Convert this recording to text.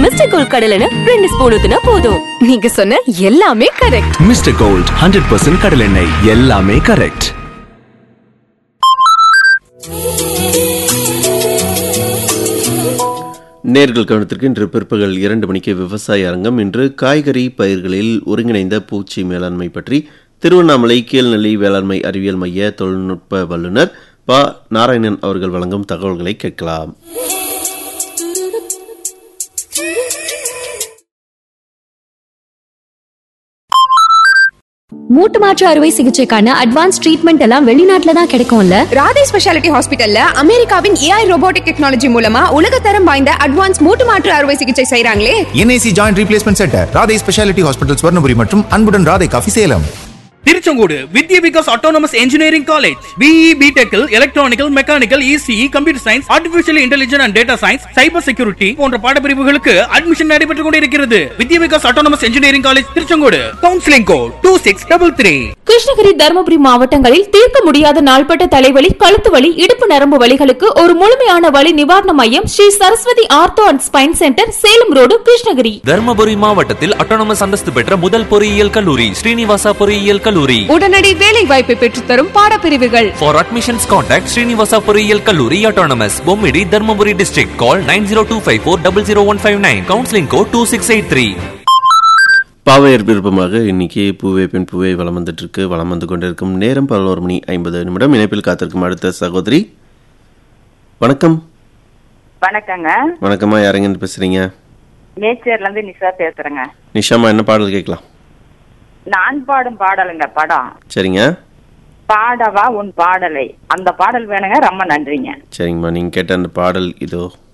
mister gold கடலைன்னு ரெண்டு spoon ஊத்துனா போதும் நீங்க சொன்ன எல்லாமே correct mister Gold hundred percent கடலெண்ணெய் எல்லாமே கரெக்ட் நேர்கள் கவனத்திற்கு இன்று பிற்பகல் இரண்டு மணிக்கு விவசாய அரங்கம் இன்று காய்கறி பயிர்களில் ஒருங்கிணைந்த பூச்சி மேலாண்மை பற்றி திருவண்ணாமலை கீழ்நிலை வேளாண்மை அறிவியல் மைய தொழில்நுட்ப வல்லுநர் ப நாராயணன் அவர்கள் வழங்கும் தகவல்களை கேட்கலாம் மூட்டு மாற்று அறுவை சிகிச்சைக்கான அட்வான்ஸ் ட்ரீட்மெண்ட் எல்லாம் வெளிநாட்டுல தான் கிடைக்கும்ல ராதே ஸ்பெஷாலிட்டி ஹாஸ்பிட்டல்ல அமெரிக்காவின் ஏஐ ரோபோட்டிக் டெக்னாலஜி மூலமா உலகத்தரம் வாய்ந்த அட்வான்ஸ் மூட்டு மாற்று அறுவை சிகிச்சை செய்றாங்களே NIC joint replacement centre Radhai speciality hospital Swarnapuri மற்றும் அன்புடன் Radhai coffee Salem Tiruchengode Vidya Vikas autonomous engineering college BE பிடெக்கில் electronical mechanical ECE computer science artificial intelligence and data science cyber security போன்ற பாடப்பிரிவுகளுக்கு அட்மிஷன் நடைபெற்றுக் கொண்டிருக்கிறது Vidya Vikas autonomous engineering college Tiruchengode counselling code two six double three Krishnagiri Dharmapuri மாவட்டங்களில் தீர்க்க முடியாத நாள்பட்ட தலைவலி கழுத்து வலி இடுப்பு நரம்பு வலிகளுக்கு ஒரு முழுமையான வலி நிவாரண மையம் Sri Saraswathi ortho and spine centre Salem road Krishnagiri Dharmapuri மாவட்டத்தில் அட்டானமஸ் அந்தஸ்து பெற்ற முதல் பொறியியல் கல்லூரி ஸ்ரீனிவாசா பொறியியல் கல்லூரி உடனடி வேலை வாய்ப்பை பெற்றுத்தரும் பாடப்பிரிவுகள் For admissions contact ஸ்ரீனிவாசா பொறியியல் கல்லூரி autonomous Bommidi Dharmapuri district call nine zero two five four double zero one five nine counselling code two six eight three பாவையர் விருப்பமாக இன்னைக்கு பூவே பெண் பூவே வளம் வந்துட்டு இருக்கு வளம் வந்து கொண்டிருக்கும் நேரம் பதினோரு மணி ஐம்பது நிமிடம் இணைப்பில் காத்திருக்கும் அடுத்த சகோதரி வணக்கம் வணக்கங்க வணக்கம்மா யாருங்கன்னு பேசுறீங்க நேச்சர்ல இருந்து நிஷா பேசுறேங்க நிஷாமா என்ன பாடல் கேட்கலாம் நான் பாடும் பாடலுங்க படம் சரிங்க பாடவா உன் பாடலை அந்த பாடல் வேணுங்க ரொம்ப நன்றிங்க சரிங்கம்மா நீங்கள் கேட்ட அந்த பாடல் இதோ